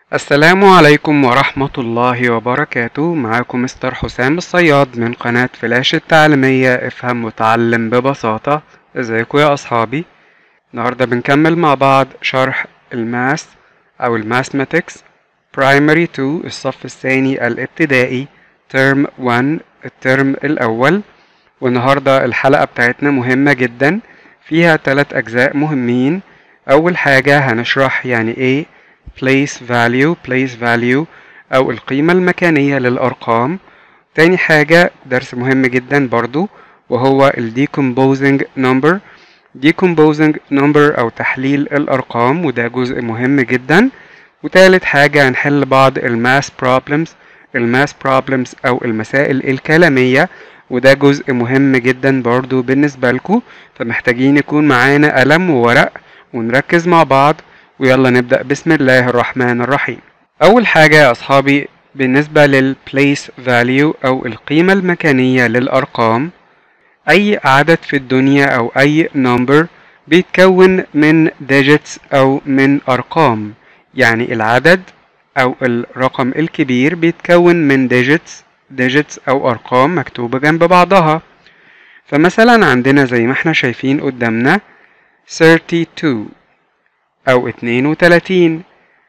السلام عليكم ورحمة الله وبركاته معاكم مستر حسام الصياد من قناة فلاش التعليمية افهم وتعلم ببساطة ازيكم يا اصحابي النهاردة بنكمل مع بعض شرح الماس او الماثماتكس برايمري 2 الصف الثاني الابتدائي ترم 1 الترم الاول والنهاردة الحلقة بتاعتنا مهمة جدا فيها ثلاث اجزاء مهمين اول حاجة هنشرح يعني ايه place value place value أو القيمة المكانية للأرقام تاني حاجة درس مهم جدا برضو وهو ال decomposing number decomposing number أو تحليل الأرقام وده جزء مهم جدا وتالت حاجة هنحل بعض الماس problems الماس problems أو المسائل الكلامية وده جزء مهم جدا برضو بالنسبة لكم فمحتاجين يكون معانا قلم وورق ونركز مع بعض ويلا نبدأ بسم الله الرحمن الرحيم أول حاجة يا أصحابي بالنسبة لل place value أو القيمة المكانية للأرقام أي عدد في الدنيا أو أي number بيتكون من digits أو من أرقام يعني العدد أو الرقم الكبير بيتكون من digits digits أو أرقام مكتوبة جنب بعضها فمثلا عندنا زي ما احنا شايفين قدامنا 32 أو اتنين وتلاتين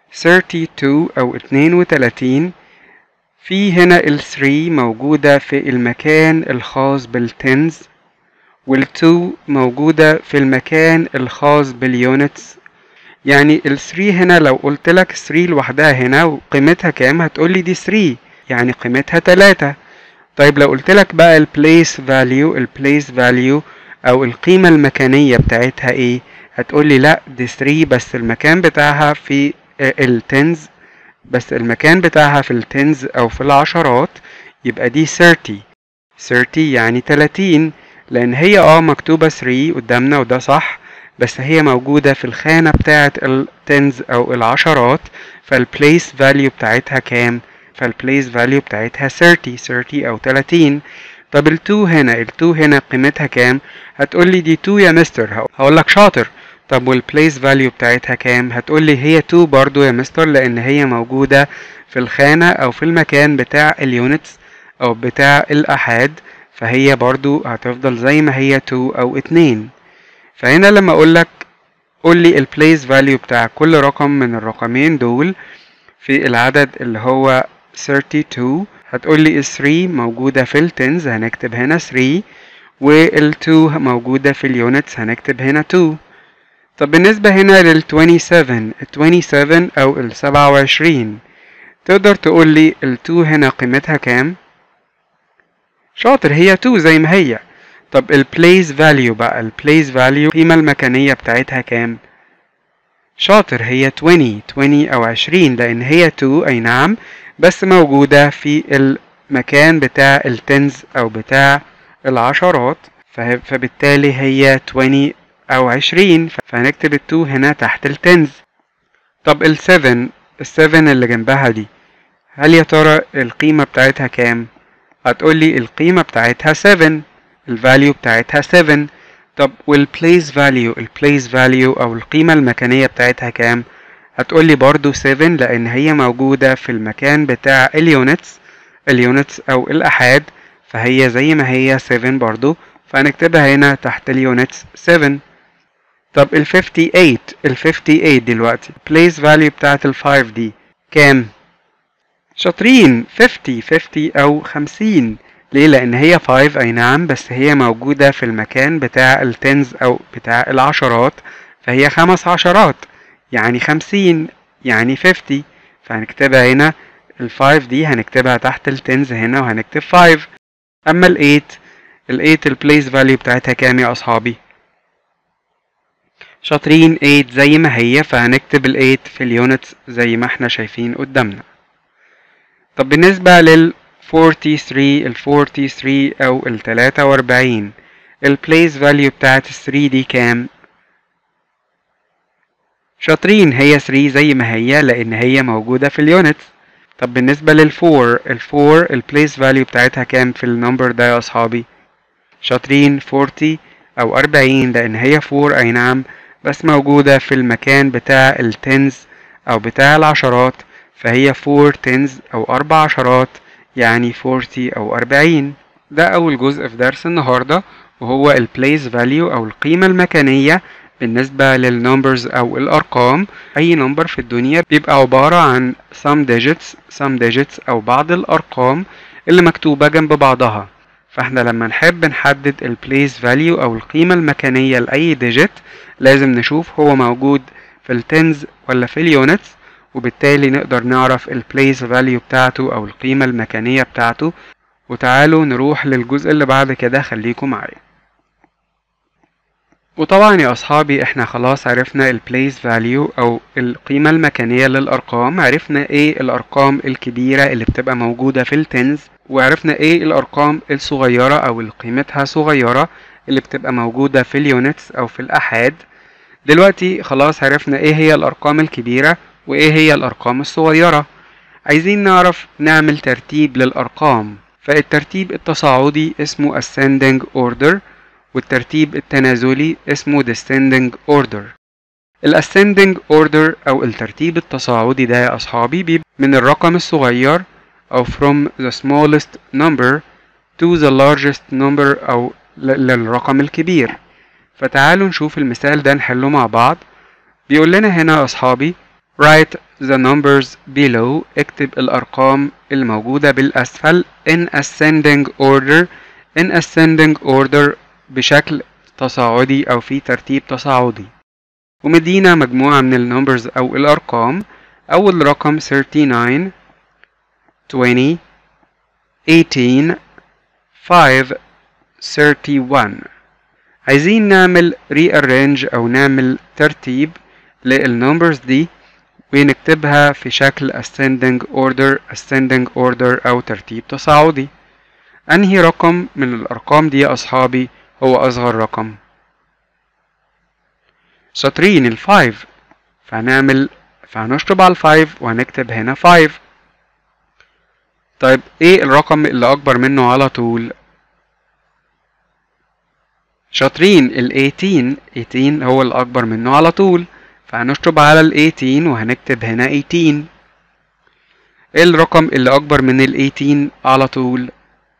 32 أو اتنين وتلاتين في هنا ال 3 موجودة في المكان الخاص بالتنز وال 2 موجودة في المكان الخاص باليونتس يعني ال 3 هنا لو قلت لك 3 لوحدها هنا وقيمتها كام هتقولي دي 3 يعني قيمتها 3 طيب لو قلت لك بقى ال place value ال place value أو القيمة المكانية بتاعتها ايه هتقولي لا دي 3 بس المكان بتاعها في التنز بس المكان بتاعها في التنز او في العشرات يبقى دي 30 30 يعني 30 لان هي اه مكتوبة 3 قدامنا وده صح بس هي موجودة في الخانة بتاعة التنز او العشرات فالبليس فاليو بتاعتها كام فالبليس فاليو بتاعتها 30 30 او 30 طب ال2 هنا ال2 هنا قيمتها كام هتقولي دي 2 يا مستر هقول لك شاطر طب والبليس فاليو بتاعتها كام هتقولي هي 2 برضو يا مستر لان هي موجودة في الخانة او في المكان بتاع اليونتس او بتاع الاحاد فهي برضو هتفضل زي ما هي 2 او 2 فهنا لما اقولك قولي البليس فاليو بتاع كل رقم من الرقمين دول في العدد اللي هو 32 هتقولي ال 3 موجودة في التنز هنكتب هنا 3 وال 2 موجودة في اليونتس هنكتب هنا 2 طب بالنسبة هنا لل 27 ال 27 أو ال 27 تقدر تقولي ال 2 هنا قيمتها كام؟ شاطر هي 2 زي ما هي طب ال place value بقى ال place value القيمة المكانية بتاعتها كام؟ شاطر هي 20 20 أو 20 لأن هي 2 أي نعم بس موجودة في المكان بتاع التنز أو بتاع العشرات فبالتالي هي 20 أو 20 فهنكتب ال 2 هنا تحت التنز طب ال 7 ال 7 اللي جنبها دي هل يا ترى القيمة بتاعتها كام؟ هتقولي القيمة بتاعتها 7 الفاليو بتاعتها 7 طب والبليس فاليو البليس فاليو أو القيمة المكانية بتاعتها كام؟ هتقولي برضو 7 لأن هي موجودة في المكان بتاع اليونتس اليونتس أو الأحاد فهي زي ما هي 7 برضو فهنكتبها هنا تحت اليونتس 7 طب ال 58 ال 58 دلوقتي place value بتاعت ال 5 دي كام؟ شاطرين 50 50 أو 50 ليه؟ لأن هي 5 أي نعم بس هي موجودة في المكان بتاع التنز أو بتاع العشرات فهي خمس عشرات يعني 50 يعني 50 فهنكتبها هنا ال 5 دي هنكتبها تحت التنز هنا وهنكتب 5 أما ال 8 ال 8 البليس فاليو بتاعتها كام يا أصحابي؟ شاطرين 8 زي ما هي فهنكتب ال 8 في اليونتس زي ما احنا شايفين قدامنا طب بالنسبة لل 43 ال 43 أو ال 43 ال place value بتاعت ال 3 دي كام؟ شاطرين هي 3 زي ما هي لأن هي موجودة في اليونتس طب بالنسبة لل 4 ال 4 ال place value بتاعتها كام في النمبر ده يا أصحابي؟ شاطرين 40 أو 40 لأن هي 4 أي نعم بس موجودة في المكان بتاع التنز أو بتاع العشرات فهي 4 tens أو أربع عشرات يعني 40 أو 40 ده أول جزء في درس النهاردة وهو ال place value أو القيمة المكانية بالنسبة للنمبرز أو الأرقام أي نمبر في الدنيا بيبقى عبارة عن some digits some digits أو بعض الأرقام اللي مكتوبة جنب بعضها فاحنا لما نحب نحدد ال place value أو القيمة المكانية لأي digit لازم نشوف هو موجود في التنز ولا في اليونتس وبالتالي نقدر نعرف ال place value بتاعته أو القيمة المكانية بتاعته وتعالوا نروح للجزء اللي بعد كده خليكم معايا وطبعا يا أصحابي احنا خلاص عرفنا ال place value أو القيمة المكانية للأرقام عرفنا ايه الأرقام الكبيرة اللي بتبقى موجودة في التنز وعرفنا ايه الأرقام الصغيرة أو اللي قيمتها صغيرة اللي بتبقى موجودة في اليونتس أو في الأحاد دلوقتي خلاص عرفنا ايه هي الأرقام الكبيرة وايه هي الأرقام الصغيرة عايزين نعرف نعمل ترتيب للأرقام فالترتيب التصاعدي اسمه ascending order والترتيب التنازلي اسمه descending order ال ascending order أو الترتيب التصاعدي ده يا أصحابي بيبقى من الرقم الصغير أو from the smallest number to the largest number أو للرقم الكبير فتعالوا نشوف المثال ده نحله مع بعض بيقول لنا هنا يا أصحابي write the numbers below اكتب الأرقام الموجودة بالأسفل in ascending order in ascending order بشكل تصاعدي أو في ترتيب تصاعدي ومدينا مجموعة من النمبرز أو الأرقام أول رقم 39 20 18 5 31 عايزين نعمل rearrange أو نعمل ترتيب للنمبرز دي ونكتبها في شكل ascending order ascending order أو ترتيب تصاعدي أنهي رقم من الأرقام دي يا أصحابي هو أصغر رقم شاطرين الفايف فهنعمل فهنشطب على الفايف وهنكتب هنا فايف طيب ايه الرقم اللي أكبر منه على طول شاطرين ال 18 18 هو اللي أكبر منه على طول فهنشطب على ال 18 وهنكتب هنا 18 ايه الرقم اللي أكبر من ال 18 على طول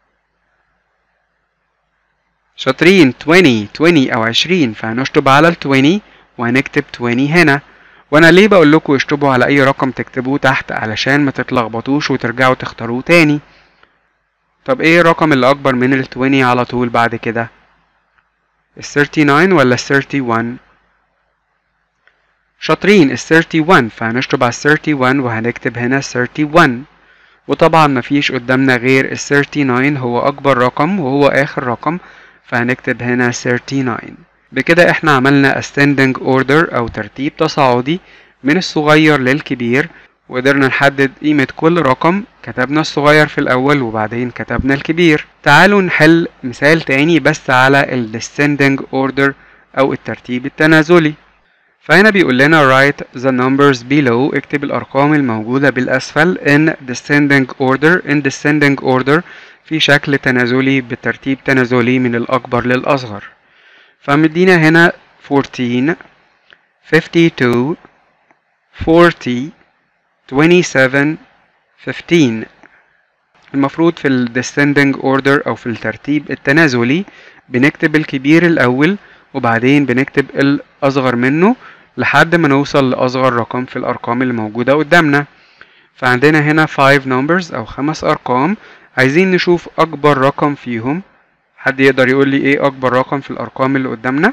شاطرين 20 20 أو 20 فهنشطب على ال 20 وهنكتب 20 هنا وانا ليه بقول لكم اشطبوا على اي رقم تكتبوه تحت علشان ما تتلخبطوش وترجعوا تختاروه تاني طب ايه الرقم اللي اكبر من ال 20 على طول بعد كده ال 39 ولا ال 31 شاطرين ال 31 فهنشطب على ال 31 وهنكتب هنا 31 وطبعا مفيش قدامنا غير ال 39 هو اكبر رقم وهو اخر رقم فهنكتب هنا 39 بكده احنا عملنا ascending order او ترتيب تصاعدي من الصغير للكبير وقدرنا نحدد قيمة كل رقم كتبنا الصغير في الأول وبعدين كتبنا الكبير تعالوا نحل مثال تاني بس على ال descending order أو الترتيب التنازلي فهنا بيقول لنا write the numbers below اكتب الأرقام الموجودة بالأسفل in descending order in descending order في شكل تنازلي بترتيب تنازلي من الأكبر للأصغر فمدينا هنا 14 52 40 27 15 المفروض في ال descending order أو في الترتيب التنازلي بنكتب الكبير الأول وبعدين بنكتب الأصغر منه لحد ما نوصل لأصغر رقم في الأرقام اللي موجودة قدامنا فعندنا هنا 5 numbers أو خمس أرقام عايزين نشوف أكبر رقم فيهم حد يقدر يقول لي ايه اكبر رقم في الارقام اللي قدامنا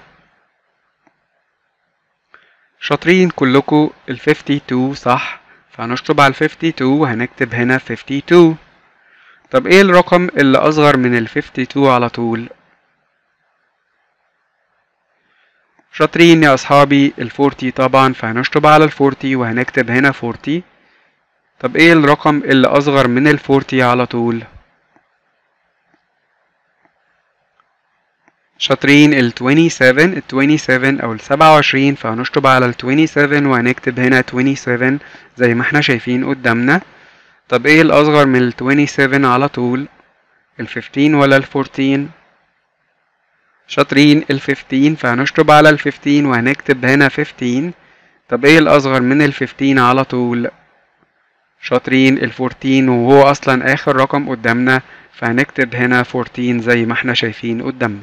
شاطرين كلكم ال 52 صح فهنشطب على ال 52 وهنكتب هنا 52 طب ايه الرقم اللي اصغر من ال 52 على طول شاطرين يا اصحابي ال 40 طبعا فهنشطب على ال 40 وهنكتب هنا 40 طب ايه الرقم اللي اصغر من ال 40 على طول شاطرين ال 27 ال 27 او ال 27 فهنشطب على ال 27 وهنكتب هنا 27 زي ما احنا شايفين قدامنا طب ايه الاصغر من ال 27 على طول ال 15 ولا ال 14 شاطرين ال 15 فهنشطب على ال 15 وهنكتب هنا 15 طب ايه الاصغر من ال 15 على طول شاطرين ال 14 وهو اصلا اخر رقم قدامنا فهنكتب هنا 14 زي ما احنا شايفين قدامنا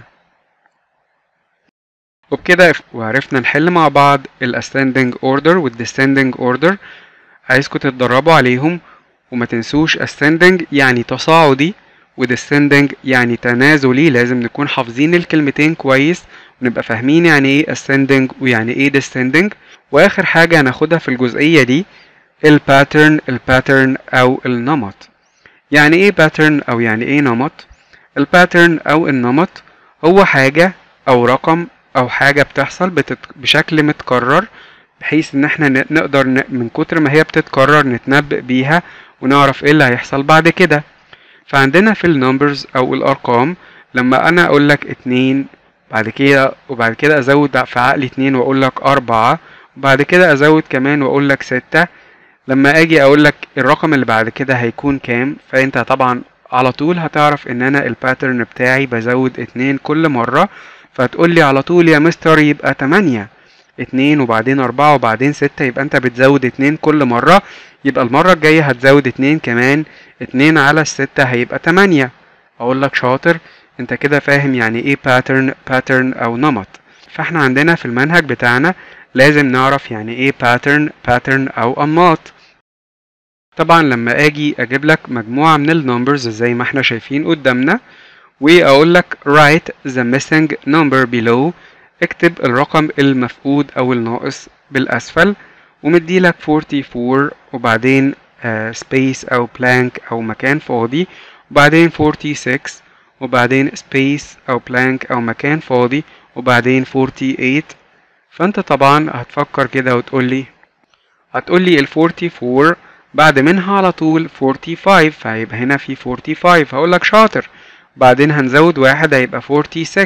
وبكده وعرفنا نحل مع بعض ال ascending order وال descending order عايزكم تتدربوا عليهم وما تنسوش ascending يعني تصاعدي و descending يعني تنازلي لازم نكون حافظين الكلمتين كويس ونبقى فاهمين يعني ايه ascending ويعني ايه descending واخر حاجة هناخدها في الجزئية دي الباترن الباترن او النمط يعني ايه باترن او يعني ايه نمط الباترن او النمط هو حاجة او رقم او حاجة بتحصل بتت... بشكل متكرر بحيث ان احنا نقدر ن... من كتر ما هي بتتكرر نتنبأ بيها ونعرف ايه اللي هيحصل بعد كده فعندنا في النمبرز او الارقام لما انا اقول لك اتنين بعد كده وبعد كده ازود في عقلي اتنين واقول لك اربعة وبعد كده ازود كمان واقول لك ستة لما اجي اقول لك الرقم اللي بعد كده هيكون كام فانت طبعا على طول هتعرف ان انا الباترن بتاعي بزود اتنين كل مرة فتقول لي على طول يا مستر يبقى تمانية اتنين وبعدين اربعة وبعدين ستة يبقى انت بتزود اتنين كل مرة يبقى المرة الجاية هتزود اتنين كمان اتنين على الستة هيبقى تمانية اقول لك شاطر انت كده فاهم يعني ايه باترن باترن او نمط فاحنا عندنا في المنهج بتاعنا لازم نعرف يعني ايه باترن باترن او انماط طبعا لما اجي اجيب لك مجموعة من النمبرز زي ما احنا شايفين قدامنا واقول لك write the missing number below اكتب الرقم المفقود او الناقص بالاسفل ومدي لك 44 وبعدين سبيس uh, او بلانك او مكان فاضي وبعدين 46 وبعدين سبيس او بلانك او مكان فاضي وبعدين 48 فانت طبعا هتفكر كده وتقول لي هتقول لي ال 44 بعد منها على طول 45 فهيبقى هنا في 45 هقول لك شاطر بعدين هنزود واحد هيبقى 46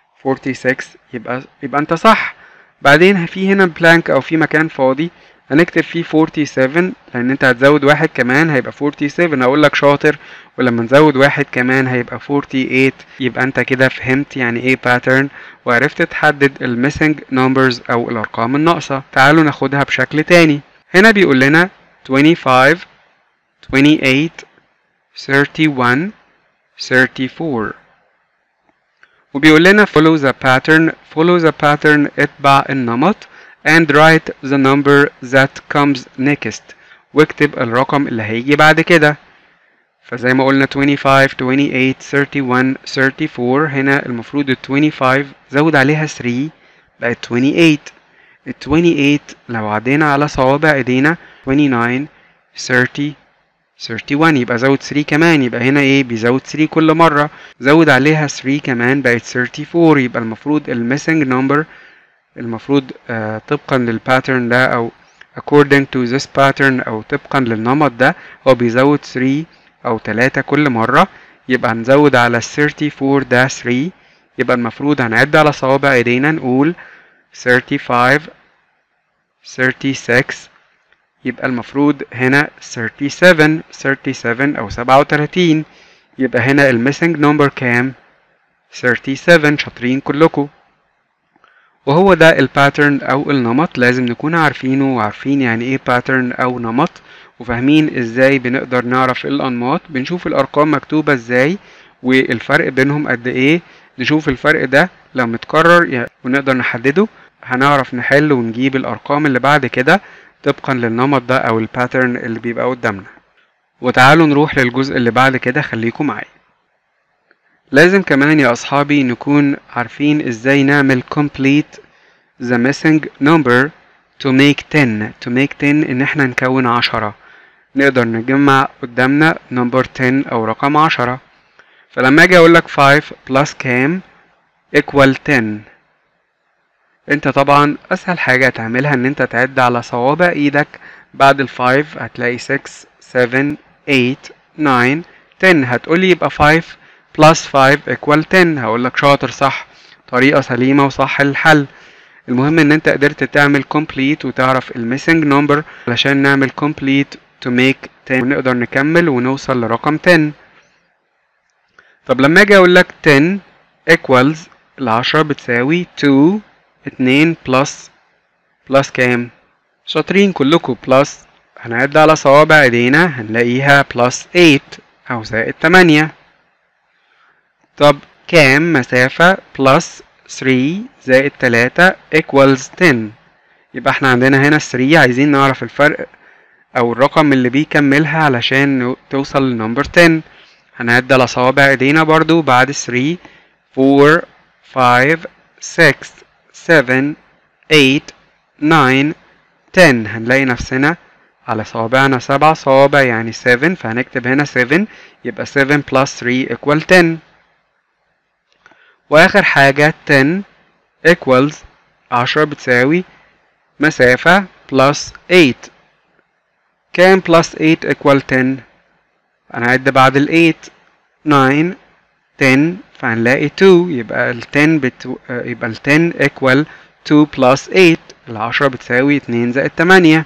46 يبقى يبقى انت صح بعدين في هنا بلانك او في مكان فاضي هنكتب فيه 47 لان انت هتزود واحد كمان هيبقى 47 هقول لك شاطر ولما نزود واحد كمان هيبقى 48 يبقى انت كده فهمت يعني ايه باترن وعرفت تحدد الميسنج نمبرز او الارقام الناقصه تعالوا ناخدها بشكل تاني هنا بيقول لنا 25 28 31 34 وبيقول لنا follow the pattern follow the pattern اتبع النمط and write the number that comes next واكتب الرقم اللي هيجي بعد كده فزي ما قلنا 25 28 31 34 هنا المفروض ال 25 زود عليها 3 بقت 28 ال 28 لو عدينا على صوابع ايدينا 29 30 31 يبقى زود 3 كمان يبقى هنا ايه بيزود 3 كل مرة زود عليها 3 كمان بقت 34 يبقى المفروض الميسنج نمبر المفروض آه طبقا للباترن ده او according to this pattern او طبقا للنمط ده هو بيزود 3 او 3 كل مرة يبقى هنزود على 34 ده 3 يبقى المفروض هنعد على صوابع ايدينا نقول 35 36 يبقى المفروض هنا 37 37 أو 37 يبقى هنا الميسنج نمبر كام 37 شاطرين كلكم وهو ده الباترن أو النمط لازم نكون عارفينه وعارفين يعني ايه باترن أو نمط وفاهمين ازاي بنقدر نعرف الأنماط بنشوف الأرقام مكتوبة ازاي والفرق بينهم قد ايه نشوف الفرق ده لو متكرر ونقدر نحدده هنعرف نحل ونجيب الأرقام اللي بعد كده طبقا للنمط ده او الباترن اللي بيبقى قدامنا وتعالوا نروح للجزء اللي بعد كده خليكم معايا لازم كمان يا اصحابي نكون عارفين ازاي نعمل complete the missing number to make 10 to make 10 ان احنا نكون عشرة نقدر نجمع قدامنا number 10 او رقم عشرة فلما اجي اقول لك 5 plus كام equal 10 انت طبعا اسهل حاجة تعملها ان انت تعد على صوابع ايدك بعد الفايف هتلاقي 6 7 8 9 10 هتقولي يبقى 5 plus 5 equal 10 هقولك شاطر صح طريقة سليمة وصح الحل المهم ان انت قدرت تعمل complete وتعرف الميسنج نمبر علشان نعمل complete to make 10 ونقدر نكمل ونوصل لرقم 10 طب لما اجي اقول لك 10 equals العشرة بتساوي 2 اتنين بلس بلس كام شاطرين كلكم بلس هنعد على صوابع ايدينا هنلاقيها plus 8 او زائد 8 طب كام مسافة plus 3 زائد 3 equals 10 يبقى احنا عندنا هنا 3 عايزين نعرف الفرق او الرقم اللي بيكملها علشان توصل لنمبر 10 هنعد على صوابع ايدينا برضو بعد 3 4 5 6 7 8 9 10 هنلاقي نفسنا على صوابعنا سبع صوابع يعني 7 فهنكتب هنا 7 يبقى 7 plus 3 equal 10 واخر حاجة 10 equals 10 بتساوي مسافة plus 8 كام plus 8 equal 10 هنعد بعد ال 8 9 10 فهنلاقي 2 يبقى ال 10 بت... يبقى ال 10 equal 2 plus 8 العشرة بتساوي 2 زائد 8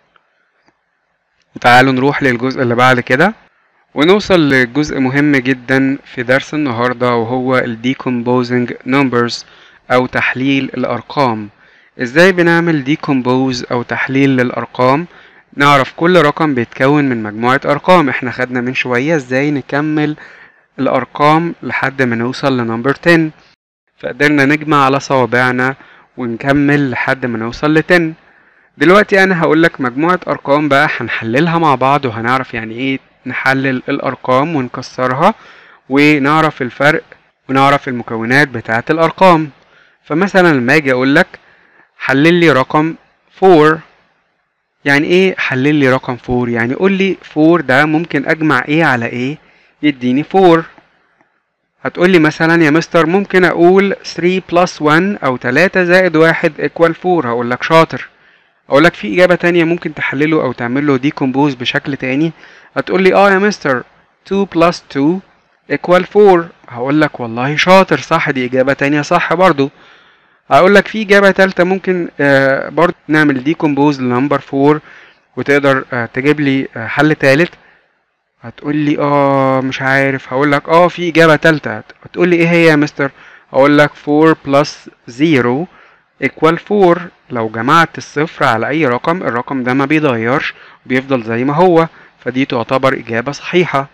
وتعالوا نروح للجزء اللي بعد كده ونوصل لجزء مهم جدا في درس النهاردة وهو ال decomposing numbers أو تحليل الأرقام ازاي بنعمل decompose أو تحليل للأرقام نعرف كل رقم بيتكون من مجموعة أرقام احنا خدنا من شوية ازاي نكمل الأرقام لحد ما نوصل لنمبر 10 فقدرنا نجمع على صوابعنا ونكمل لحد ما نوصل ل 10 دلوقتي انا هقولك مجموعة ارقام بقى هنحللها مع بعض وهنعرف يعني ايه نحلل الارقام ونكسرها ونعرف الفرق ونعرف المكونات بتاعة الارقام فمثلا لما اجي اقولك حلل لي رقم 4 يعني ايه حلل لي رقم 4 يعني قول لي 4 ده ممكن اجمع ايه على ايه يديني 4 هتقول لي مثلا يا مستر ممكن اقول 3 بلس 1 او 3 زائد 1 ايكوال 4 هقول لك شاطر اقول لك في اجابه تانية ممكن تحلله او تعمل له ديكومبوز بشكل تاني هتقول لي اه يا مستر 2 بلس 2 ايكوال 4 هقول لك والله شاطر صح دي اجابه تانية صح برضو هقول لك في اجابه تالتة ممكن آه برضو نعمل ديكومبوز لنمبر 4 وتقدر آه تجيب لي آه حل تالت هتقول لي اه مش عارف هقول لك اه في اجابه تالتة هتقول لي ايه هي يا مستر هقول لك 4 بلس 0 equal 4 لو جمعت الصفر على اي رقم الرقم ده ما بيتغيرش بيفضل زي ما هو فدي تعتبر اجابه صحيحه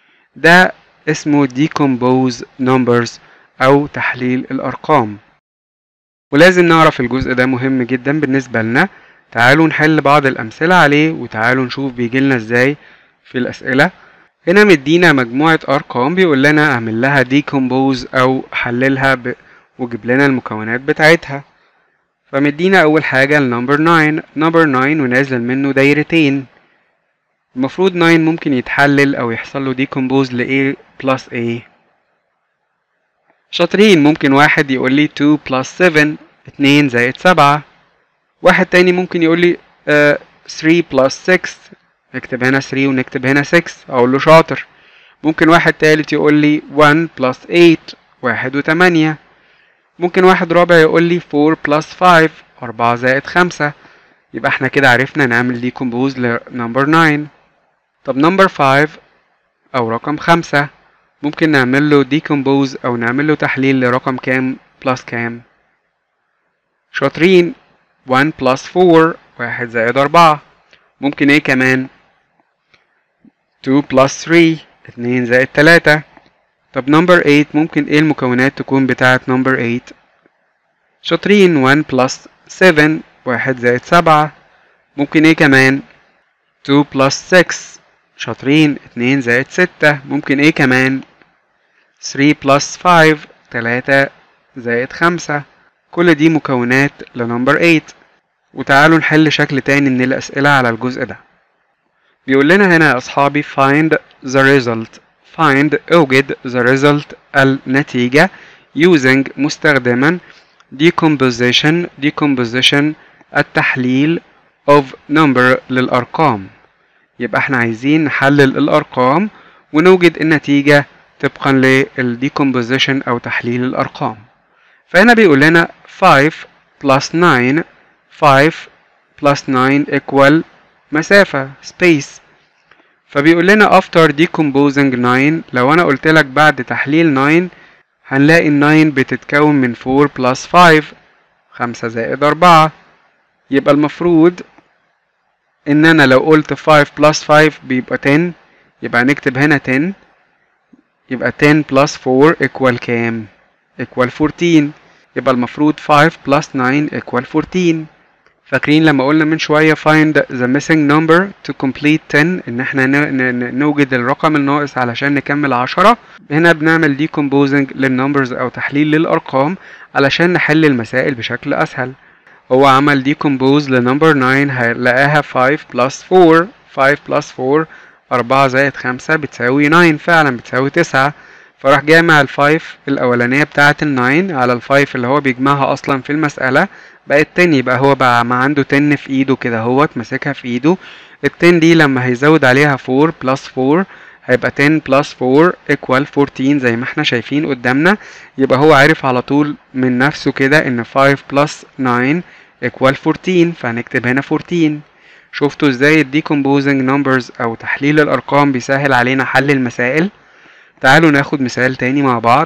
ده اسمه decompose numbers او تحليل الارقام ولازم نعرف الجزء ده مهم جدا بالنسبه لنا تعالوا نحل بعض الامثله عليه وتعالوا نشوف بيجيلنا ازاي في الأسئلة هنا مدينا مجموعة أرقام بيقول لنا أعمل لها decompose أو حللها ب... وجيب لنا المكونات بتاعتها فمدينا أول حاجة النمبر 9 نمبر 9 ونازل منه دايرتين المفروض 9 ممكن يتحلل أو يحصل له decompose ل A plus A شاطرين ممكن واحد يقول لي 2 plus 7 2 زائد 7 واحد تاني ممكن يقول لي uh, 3 plus 6 نكتب هنا 3 ونكتب هنا 6 اقول له شاطر ممكن واحد تالت يقول لي 1 بلس 8 واحد وتمانية ممكن واحد رابع يقول لي 4 بلس 5 4 زائد 5 يبقى احنا كده عرفنا نعمل ديكومبوز لنمبر 9 طب نمبر 5 او رقم 5 ممكن نعمل له ديكومبوز او نعمل له تحليل لرقم كام بلس كام شاطرين 1 بلس 4 واحد زائد 4 ممكن ايه كمان 2 بلس 3 2 زائد 3 طب نمبر 8 ممكن ايه المكونات تكون بتاعة نمبر 8 شاطرين 1 بلس 7 واحد زائد 7 ممكن ايه كمان 2 بلس 6 شاطرين 2 زائد 6 ممكن ايه كمان 3 بلس 5 3 زائد 5 كل دي مكونات لنمبر 8 وتعالوا نحل شكل تاني من الأسئلة على الجزء ده بيقول لنا هنا يا أصحابي find the result find اوجد the result النتيجة using مستخدما decomposition decomposition التحليل of number للأرقام يبقى احنا عايزين نحلل الأرقام ونوجد النتيجة طبقا للديكومبوزيشن أو تحليل الأرقام فهنا بيقول لنا 5 plus 9 5 plus 9 equal مسافة space فبيقول لنا after decomposing 9 لو أنا قلت لك بعد تحليل 9 هنلاقي ال 9 بتتكون من 4 plus 5 5 زائد 4 يبقى المفروض ان انا لو قلت 5 plus 5 بيبقى 10 يبقى نكتب هنا 10 يبقى 10 plus 4 equal كام equal 14 يبقى المفروض 5 plus 9 equal 14 فاكرين لما قلنا من شوية find the missing number to complete 10 ان احنا نوجد الرقم الناقص علشان نكمل 10 هنا بنعمل decomposing للنمبرز او تحليل للارقام علشان نحل المسائل بشكل اسهل هو عمل decompose لنمبر 9 هيلاقيها 5 plus 4 5 plus 4 4 زائد 5 بتساوي 9 فعلا بتساوي 9 فراح جامع الفايف الأولانية بتاعة الناين على الفايف اللي هو بيجمعها أصلا في المسألة بقت 10 يبقى هو بقى ما عنده 10 في ايده كده هوت ماسكها في ايده ال 10 دي لما هيزود عليها 4 بلس 4 هيبقى 10 بلس 4 equal 14 زي ما احنا شايفين قدامنا يبقى هو عارف على طول من نفسه كده ان 5 بلس 9 equal 14 فهنكتب هنا 14 شفتوا ازاي ال decomposing numbers او تحليل الارقام بيسهل علينا حل المسائل تعالوا ناخد مثال تاني مع بعض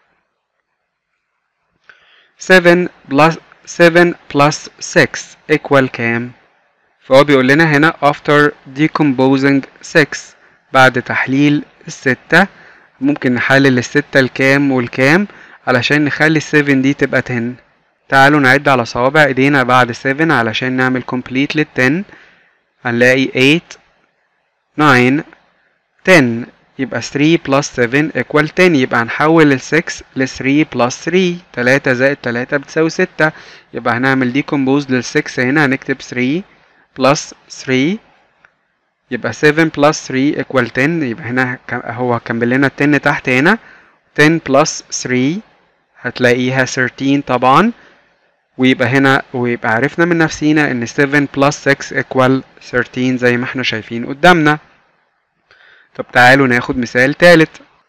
7 plus 7 plus 6 equal كام فهو بيقول لنا هنا after decomposing 6 بعد تحليل الستة ممكن نحلل الستة الكام والكام علشان نخلي 7 دي تبقى 10 تعالوا نعد على صوابع ايدينا بعد 7 علشان نعمل complete لل 10 هنلاقي 8 9 10 يبقى 3 plus 7 equal 10 يبقى هنحول ال 6 ل 3 plus 3 3 زائد 3 بتساوي 6 يبقى هنعمل decompose لل 6 هنا هنكتب 3 plus 3 يبقى 7 plus 3 equal 10 يبقى هنا هو كمل لنا ال 10 تحت هنا 10 plus 3 هتلاقيها 13 طبعا ويبقى هنا ويبقى عرفنا من نفسينا ان 7 plus 6 equal 13 زي ما احنا شايفين قدامنا طب تعالوا ناخد مثال تالت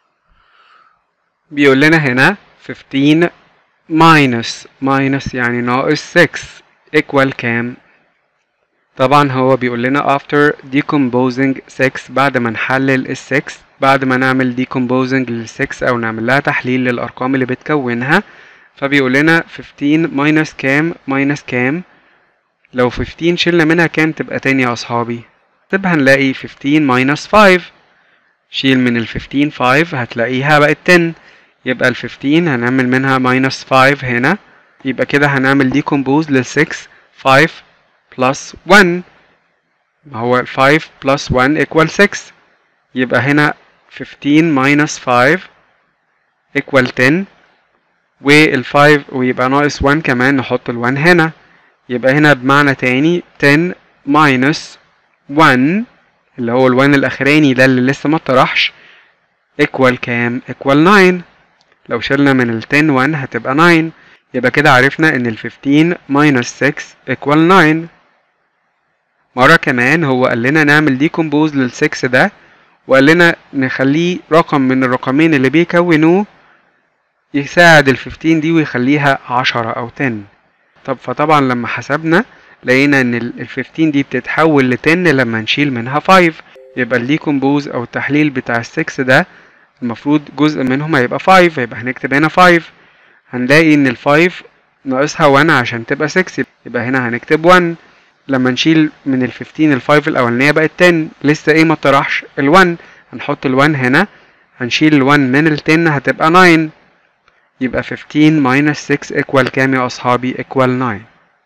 بيقول لنا هنا 15 minus minus يعني ناقص 6 equal كام طبعا هو بيقول لنا after decomposing 6 بعد ما نحلل ال 6 بعد ما نعمل decomposing لل 6 او نعمل لها تحليل للارقام اللي بتكونها فبيقول لنا 15 minus كام minus كام لو 15 شلنا منها كام تبقى تاني يا اصحابي طب هنلاقي 15 minus 5 شيل من ال 15 5 هتلاقيها بقت 10 يبقى ال 15 هنعمل منها minus 5 هنا يبقى كده هنعمل decompose لل 6 5 plus 1 ما هو 5 plus 1 equal 6 يبقى هنا 15 minus 5 equal 10 وال 5 ويبقى ناقص 1 كمان نحط ال 1 هنا يبقى هنا بمعنى تاني 10 minus 1 اللي هو ال 1 الاخراني ده اللي لسه ما اتطرحش equal كام equal 9 لو شلنا من ال 10 1 هتبقى 9 يبقى كده عرفنا ان ال 15 minus 6 equal 9 مرة كمان هو قال لنا نعمل decompose لل 6 ده وقال لنا نخليه رقم من الرقمين اللي بيكونوه يساعد ال 15 دي ويخليها 10 أو 10 طب فطبعا لما حسبنا لقينا ان ال 15 دي بتتحول ل 10 لما نشيل منها 5 يبقى الديكومبوز او التحليل بتاع ال 6 ده المفروض جزء منهم هيبقى 5 يبقى هنكتب هنا 5 هنلاقي ان ال 5 ناقصها 1 عشان تبقى 6 يبقى هنا هنكتب 1 لما نشيل من ال 15 ال 5 الاولانيه بقت 10 لسه ايه ما طرحش ال 1 هنحط ال 1 هنا هنشيل ال 1 من ال 10 هتبقى 9 يبقى 15 minus 6 equal كام يا أصحابي equal 9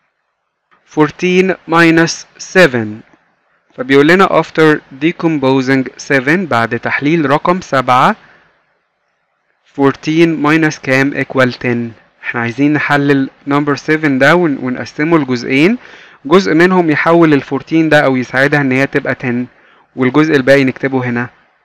14 minus 7 فبيقول لنا after decomposing 7 بعد تحليل رقم 7 14 minus كام equal 10 احنا عايزين نحلل number 7 ده ونقسمه لجزئين جزء منهم يحول ال 14 ده او يساعدها ان هي تبقى 10 والجزء الباقي نكتبه هنا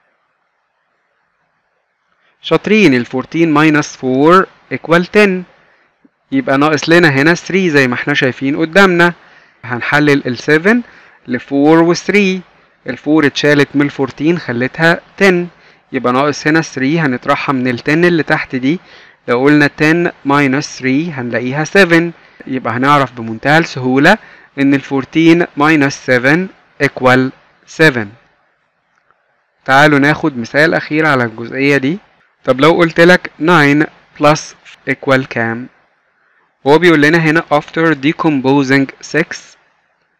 شاطرين ال 14 minus 4 equal 10 يبقى ناقص لنا هنا 3 زي ما احنا شايفين قدامنا هنحلل ال 7 ل 4 و 3 ال 4 اتشالت من ال 14 خلتها 10 يبقى ناقص هنا 3 هنطرحها من ال 10 اللي تحت دي لو قلنا 10 minus 3 هنلاقيها 7 يبقى هنعرف بمنتهى السهولة ان ال 14 minus 7 equal 7 تعالوا ناخد مثال أخير على الجزئية دي طب لو قلت لك 9 plus equal كام هو بيقول لنا هنا after decomposing 6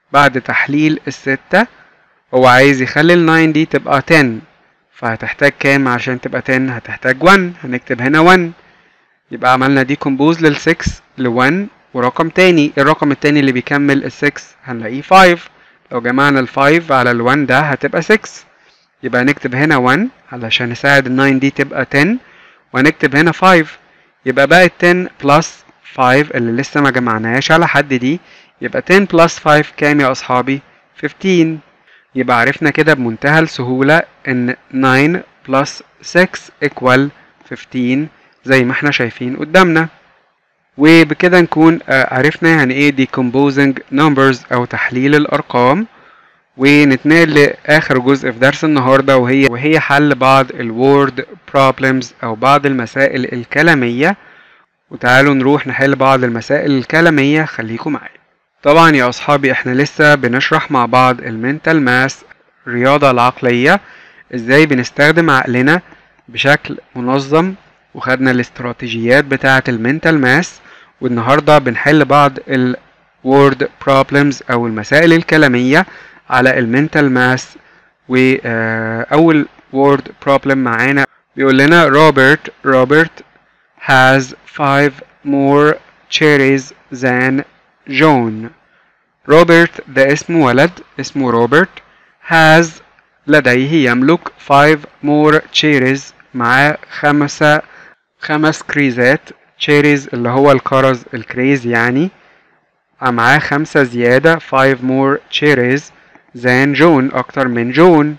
بعد تحليل الستة هو عايز يخلي ال 9 دي تبقى 10 فهتحتاج كام عشان تبقى 10 هتحتاج 1 هنكتب هنا 1 يبقى عملنا دي كومبوز لل 6 ل 1 ورقم تاني الرقم التاني اللي بيكمل ال 6 هنلاقيه 5 لو جمعنا ال 5 على ال 1 ده هتبقى 6 يبقى نكتب هنا 1 علشان نساعد ال 9 دي تبقى 10 وهنكتب هنا 5 يبقى بقت 10 بلس 5 اللي لسه ما جمعناهاش على حد دي يبقى 10 بلس 5 كام يا أصحابي 15 يبقى عرفنا كده بمنتهى السهولة إن 9 بلس 6 equal 15 زي ما احنا شايفين قدامنا وبكده نكون عرفنا يعني ايه decomposing numbers أو تحليل الأرقام ونتنقل لآخر جزء في درس النهاردة وهي وهي حل بعض الوورد problems أو بعض المسائل الكلامية وتعالوا نروح نحل بعض المسائل الكلامية خليكم معايا طبعا يا أصحابي احنا لسه بنشرح مع بعض المنتال ماس الرياضة العقلية ازاي بنستخدم عقلنا بشكل منظم وخدنا الاستراتيجيات بتاعة المنتال ماس والنهاردة بنحل بعض الوورد problems أو المسائل الكلامية على المنتال ماس وأول وورد problem معانا بيقول لنا روبرت روبرت has five more cherries than جون روبرت ده اسم ولد اسمه روبرت has لديه يملك five more cherries معاه خمسة خمس كريزات cherries اللي هو الكرز الكريز يعني معاه خمسة زيادة five more cherries than جون أكتر من جون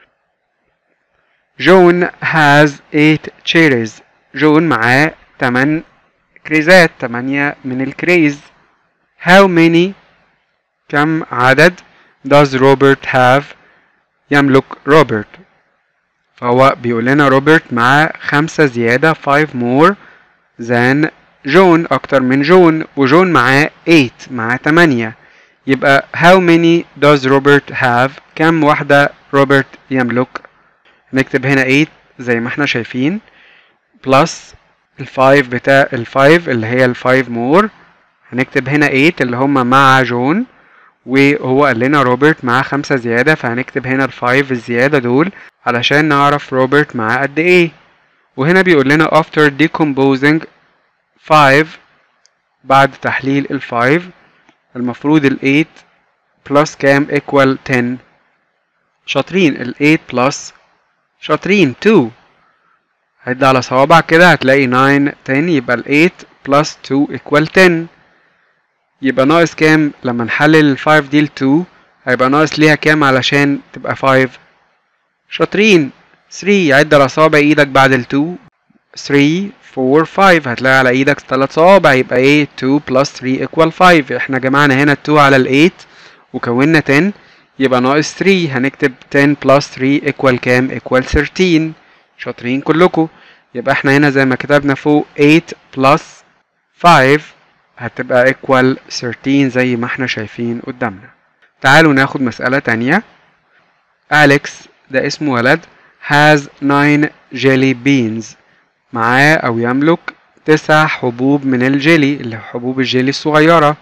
جون has eight cherries جون معاه تمن كريزات تمانية من الكريز How many كم عدد does Robert have يملك روبرت فهو بيقول لنا روبرت معاه خمسة زيادة five more than جون أكتر من جون وجون معاه eight معاه تمانية يبقى how many does Robert have كم واحدة روبرت يملك نكتب هنا 8 زي ما احنا شايفين plus الفايف بتاع الفايف اللي هي الفايف مور هنكتب هنا 8 اللي هما مع جون وهو قال لنا روبرت معاه خمسة زيادة فهنكتب هنا الفايف الزيادة دول علشان نعرف روبرت معاه قد ايه وهنا بيقول لنا after decomposing 5 بعد تحليل الفايف المفروض ال 8 بلس كام equal 10 شاطرين ال 8 بلس شاطرين 2 عد على صوابعك كده هتلاقي 9 10 يبقى ال 8 بلس 2 equal 10 يبقى ناقص كام لما نحلل ال 5 دي ل 2 هيبقى ناقص ليها كام علشان تبقى 5 شاطرين 3 عد على صوابع ايدك بعد ال 2 3 4 5 هتلاقي على ايدك 3 صوابع يبقى ايه 2 بلس 3 equal 5 احنا جمعنا هنا 2 على ال 8 وكونا 10 يبقى ناقص 3 هنكتب 10 بلس 3 equal كام equal 13 شاطرين كلكم يبقى احنا هنا زي ما كتبنا فوق 8 بلس 5 هتبقى equal 13 زي ما احنا شايفين قدامنا تعالوا ناخد مسألة تانية أليكس ده اسمه ولد has 9 jelly beans معاه أو يملك تسع حبوب من الجيلي اللي حبوب الجيلي الصغيرة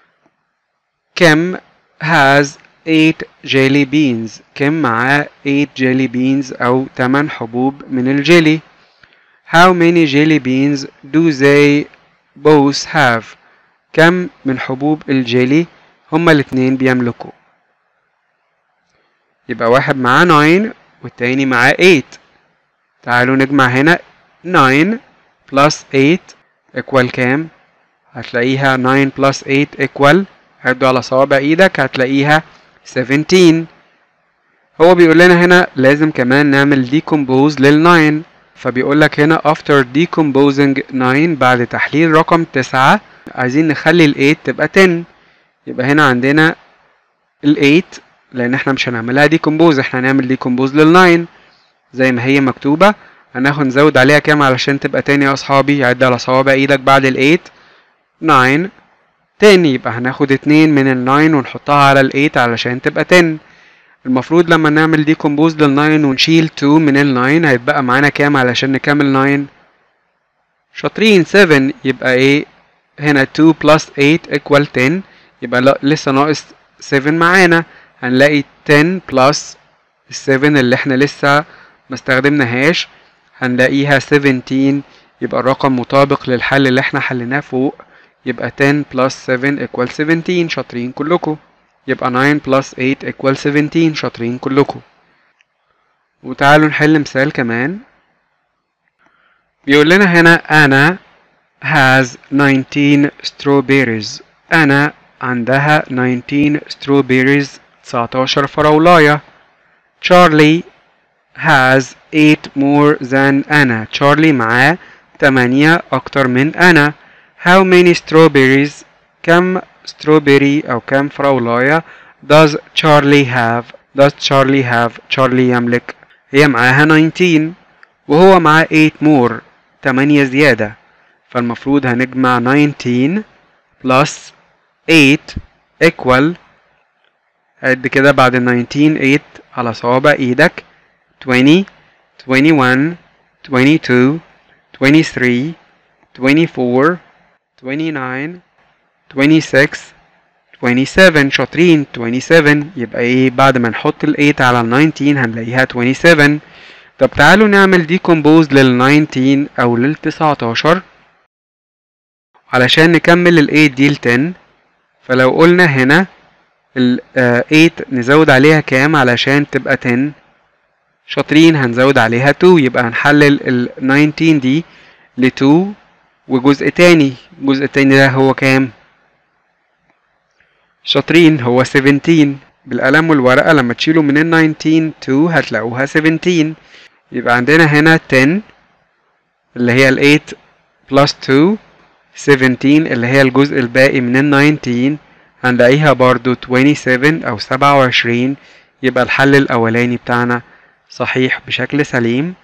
كم has 8 jelly beans كم معاه 8 jelly beans أو 8 حبوب من الجيلي How many jelly beans do they both have كم من حبوب الجيلي هما الاتنين بيملكوا يبقى واحد معاه 9 والتاني معاه 8 تعالوا نجمع هنا 9 plus 8 equal كام هتلاقيها 9 plus 8 equal عدوا على صوابع ايدك هتلاقيها 17 هو بيقول لنا هنا لازم كمان نعمل decompose لل 9 فبيقول لك هنا after decomposing 9 بعد تحليل رقم 9 عايزين نخلي ال 8 تبقى 10 يبقى هنا عندنا ال 8 لان احنا مش هنعملها decompose احنا هنعمل decompose لل 9 زي ما هي مكتوبة هناخد نزود عليها كام علشان تبقى 10 يا اصحابي عد على صوابع ايدك بعد ال 8 9 10 يبقى هناخد 2 من ال 9 ونحطها على ال 8 علشان تبقى 10 المفروض لما نعمل ديكومبوز لل 9 ونشيل 2 من ال 9 هيتبقى معانا كام علشان نكمل 9 شاطرين 7 يبقى ايه هنا 2 plus 8 equal 10 يبقى لا لسه ناقص 7 معانا هنلاقي 10 بلس ال 7 اللي احنا لسه ما استخدمناهاش هنلاقيها 17 يبقى الرقم مطابق للحل اللي احنا حليناه فوق يبقى 10 plus 7 equal 17 شاطرين كلكم يبقى 9 plus 8 equal 17 شاطرين كلكم وتعالوا نحل مثال كمان بيقول لنا هنا أنا has 19 strawberries أنا عندها 19 strawberries 19 فراولاية Charlie has 8 more than أنا تشارلي معاه 8 أكتر من أنا How many strawberries كم strawberry أو كم فراولاية does Charlie have does Charlie have Charlie يملك هي معاها 19 وهو معاه 8 more 8 زيادة فالمفروض هنجمع 19 plus 8 equal عد كده بعد ال 19 8 على صوابع ايدك 20 21 22 23 24 29 26 27 شاطرين 27 يبقى ايه بعد ما نحط ال 8 على ال 19 هنلاقيها 27 طب تعالوا نعمل decompose لل 19 او لل 19 علشان نكمل ال 8 دي ل 10 فلو قلنا هنا ال 8 نزود عليها كام علشان تبقى 10 شاطرين هنزود عليها 2 يبقى هنحلل ال 19 دي ل 2 وجزء تاني الجزء التاني ده هو كام شاطرين هو 17 بالقلم والورقة لما تشيلوا من ال 19 2 هتلاقوها 17 يبقى عندنا هنا 10 اللي هي ال 8 plus 2 17 اللي هي الجزء الباقي من ال 19 هنلاقيها برضو 27 أو 27 يبقى الحل الأولاني بتاعنا صحيح بشكل سليم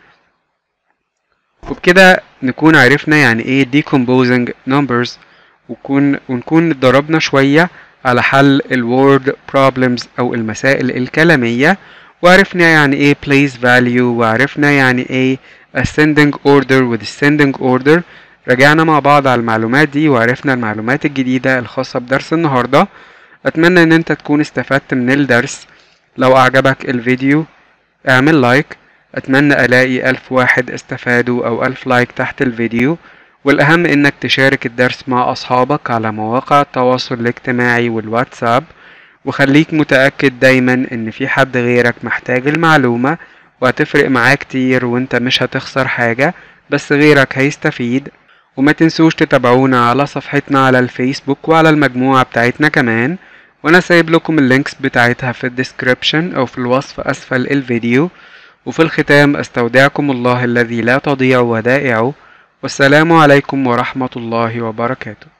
وبكده نكون عرفنا يعني ايه decomposing numbers ونكون ونكون اتدربنا شوية على حل الword problems أو المسائل الكلامية وعرفنا يعني ايه place value وعرفنا يعني ايه ascending order و descending order رجعنا مع بعض على المعلومات دي وعرفنا المعلومات الجديدة الخاصة بدرس النهاردة أتمنى إن أنت تكون استفدت من الدرس لو أعجبك الفيديو اعمل لايك أتمنى ألاقي ألف واحد استفادوا أو ألف لايك تحت الفيديو والأهم إنك تشارك الدرس مع أصحابك على مواقع التواصل الاجتماعي والواتساب وخليك متأكد دايما إن في حد غيرك محتاج المعلومة وهتفرق معاه كتير وانت مش هتخسر حاجة بس غيرك هيستفيد وما تنسوش تتابعونا على صفحتنا على الفيسبوك وعلى المجموعة بتاعتنا كمان وانا سايب لكم اللينكس بتاعتها في الديسكريبشن او في الوصف اسفل الفيديو وفي الختام استودعكم الله الذي لا تضيع ودائعه والسلام عليكم ورحمة الله وبركاته